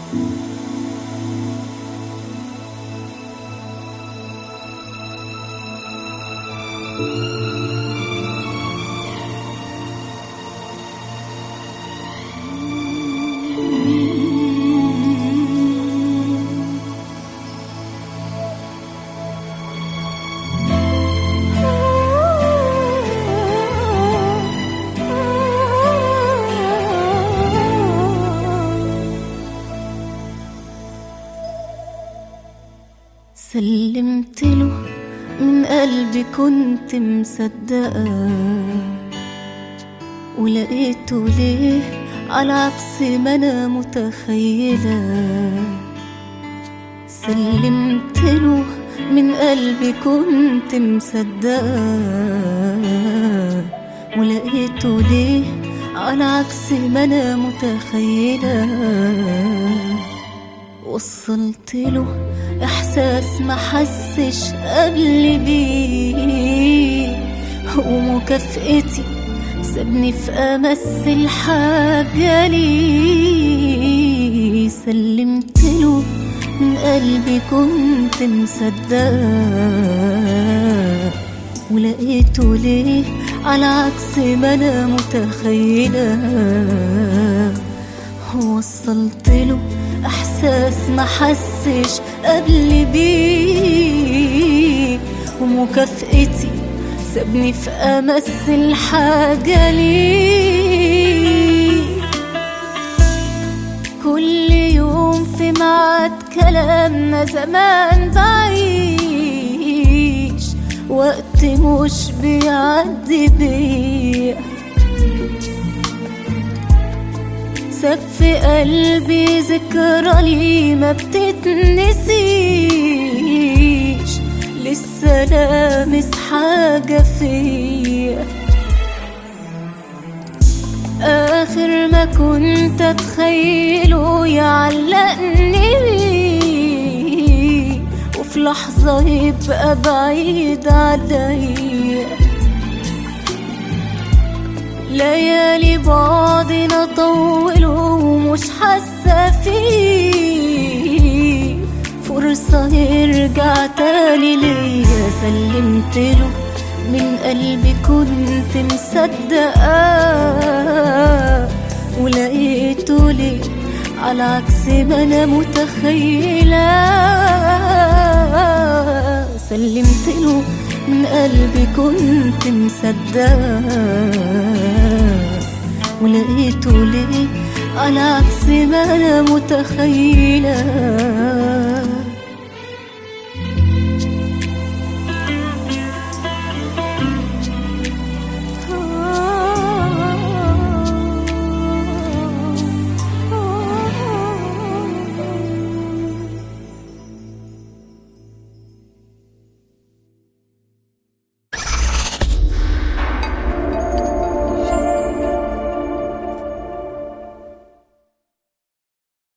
سلمت له من قلبي كنت مصدقة ولقيته ليه على عكس ما انا متخيلة سلمت له من قلبي كنت مصدقة ولقيته ليه على عكس ما انا متخيلة وصلت له احساس ما حسش قبل بيه ومكافئتي سابني في امس الحاجة ليه سلمت له من قلبي كنت مصدقة ولقيته ليه على عكس ما انا متخيلة وصلت له احساس ما حسش قبل بيه ومكافئتي سابني في امس الحاجة ليه كل يوم في ميعاد كلامنا زمان بعيش وقت مش بيعدي بيا ساب في قلبي ذكرى لي ما بتتنسيش لسه لامس حاجة فيا آخر ما كنت أتخيله يعلقني بيه وفي لحظة يبقى بعيد عليا ليالي بعدنا طول ومش حاسة فيه فرصة يرجع تاني ليا سلمت له من قلبي كنت مصدقة ولقيته ليه على عكس ما انا متخيلة سلمت له من قلبي كنت مصدقة ولقيته ليه على عكس ما انا متخيله